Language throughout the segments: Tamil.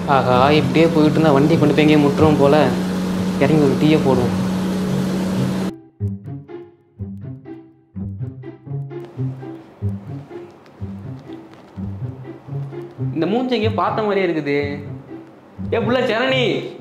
ஆகா இப்படியே போயிட்டு இருந்தா வண்டியை கொண்டு போய் எங்கேயும் முட்டுறோம் போல இறங்கி ஒரு டீயை போடுவோம் இந்த மூஞ்சி எங்கேயோ பார்த்த மாதிரியே இருக்குது ஏ புள்ள சரணி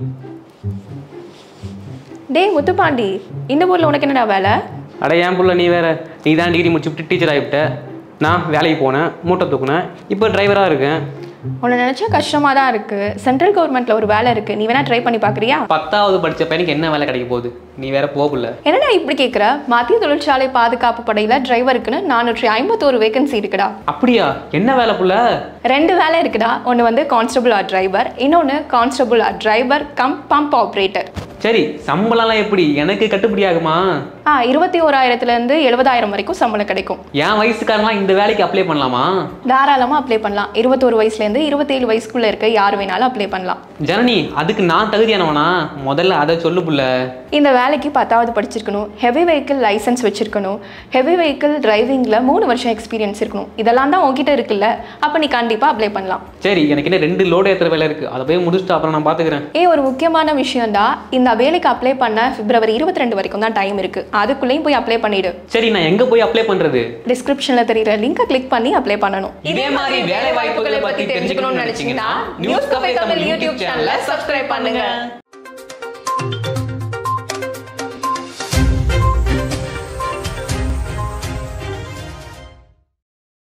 டேய் முத்துப்பாண்டி இந்த ஊரில் உனக்கு என்னடா வேலை அட ஏன் புள்ள நீ வேற நீ தான் டிகிரி முடிச்சுட்டு டீச்சர் ஆகிவிட்ட நான் வேலைக்கு போனேன் மூட்டை தூக்குனேன் இப்போ டிரைவராக இருக்கேன் உன்னை நினச்சா கஷ்டமாக தான் இருக்குது சென்ட்ரல் கவர்மெண்ட்டில் ஒரு வேலை இருக்குது நீ வேணா ட்ரை பண்ணி பார்க்குறியா பத்தாவது படித்த பையனுக்கு என்ன வேலை கிடைக்க போகுது நீ வேற போகல என்னடா இப்படி கேட்குற மத்திய தொழிற்சாலை பாதுகாப்பு படையில் டிரைவருக்குன்னு நானூற்றி ஐம்பத்தோரு வேகன்சி இருக்குடா அப்படியா என்ன வேலை புள்ள ரெண்டு வேலை இருக்குடா ஒன்று வந்து கான்ஸ்டபுள் ஆர் டிரைவர் இன்னொன்று constable or driver cum pump operator சரி சம்பளம்லாம் எப்படி எனக்கு கட்டுப்படி ஆகுமா ஆ இருபத்தி ஓராயிரத்துலேருந்து எழுபதாயிரம் வரைக்கும் சம்பளம் கிடைக்கும் என் வயசுக்காரங்களாம் இந்த வேலைக்கு அப்ளை பண்ணலாமா தாராளமாக அப்ளை பண்ணலாம் இருபத்தோரு வயசுலேருந்து இருபத்தேழு வயசுக்குள்ளே இருக்க யார் வேணாலும் அப்ளை பண்ணலாம் ஜனனி அதுக்கு நான் தகுதியானவனா முதல்ல அதை சொல்லு புள்ள இந்த வேலைக்கு பத்தாவது படிச்சிருக்கணும் ஹெவி வெஹிக்கிள் லைசன்ஸ் வச்சிருக்கணும் ஹெவி வெஹிக்கிள் டிரைவிங்கில் மூணு வருஷம் எக்ஸ்பீரியன்ஸ் இருக்கணும் இதெல்லாம் தான் உங்ககிட்ட இருக்குல்ல அப்போ நீ கண்டிப்பாக அப்ளை பண்ணலாம் சரி எனக்கு என்ன ரெண்டு லோடு ஏற்றுற வேலை இருக்கு அதை போய் முடிச்சுட்டு அப்புறம் நான் பார்த்துக்கிறேன் ஏ ஒரு முக்கியமான விஷயம்டா இந்த வேலைக்கு அப்ளை பண்ண பிப்ரவரி இருபத்தி ரெண்டு வரைக்கும் தான் டைம் இருக்குது அதுக்குள்ளேயும் போய் அப்ளை பண்ணிடு சரி நான் எங்கே போய் அப்ளை பண்ணுறது டிஸ்கிரிப்ஷனில் தெரியுற லிங்கை கிளிக் பண்ணி அப்ளை பண்ணணும் இதே மாதிரி வேலை வாய்ப்புகளை பத்தி தெரிஞ்சுக்கணும்னு நினைச்சீங்கன்னா, நியூஸ் கஃபே தமிழ் யூடியூப் சேனலை சப்ஸ்கிரைப் பண்ணுங்க